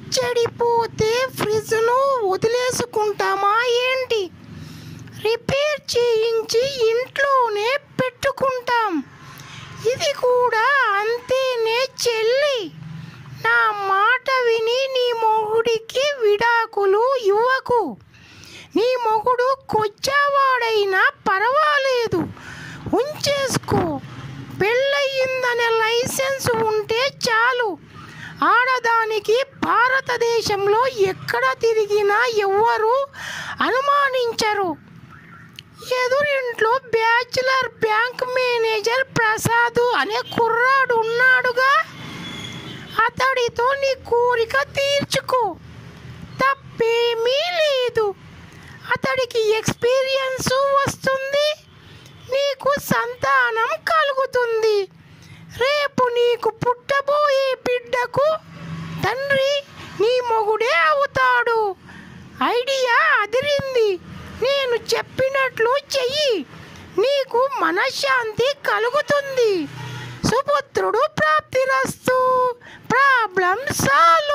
చెడిపోతే ఫ్రిడ్జ్ను వదిలేసుకుంటామా ఏంటి రిపేర్ చేయించి ఇంట్లోనే పెట్టుకుంటాం ఇది కూడా అంతేనే చెల్లి నా మాట విని నీ మొగుడికి విడాకులు ఇవ్వకు నీ మొగుడు కొచ్చావాడైనా పర్వాలేదు ఉంచేసుకో పెళ్ళయిందనే లైసెన్స్ ఉంటే చాలు ఆడదానికి భారతదేశంలో ఎక్కడ తిరిగినా ఎవ్వరూ అనుమానించరు ఎదురింట్లో బ్యాచులర్ బ్యాంక్ మేనేజర్ ప్రసాద్ అనే కుర్రాడు ఉన్నాడుగా అతడితో నీ కోరిక తీర్చుకో తప్పేమీ లేదు అతడికి ఎక్స్పీరియన్స్ వస్తుంది నీకు సంతానం కలుగుతుంది రేపు నీకు పుట్టబోయే బిడ్డకు తండ్రి నీ మొగుడే అవుతాడు ఐడియా అదిరింది నేను చెప్పినట్లు చెయ్యి నీకు మనశ్శాంతి కలుగుతుంది సుపుత్రుడు ప్రాప్తిరస్తు ప్రాబ్లం సాల్వ్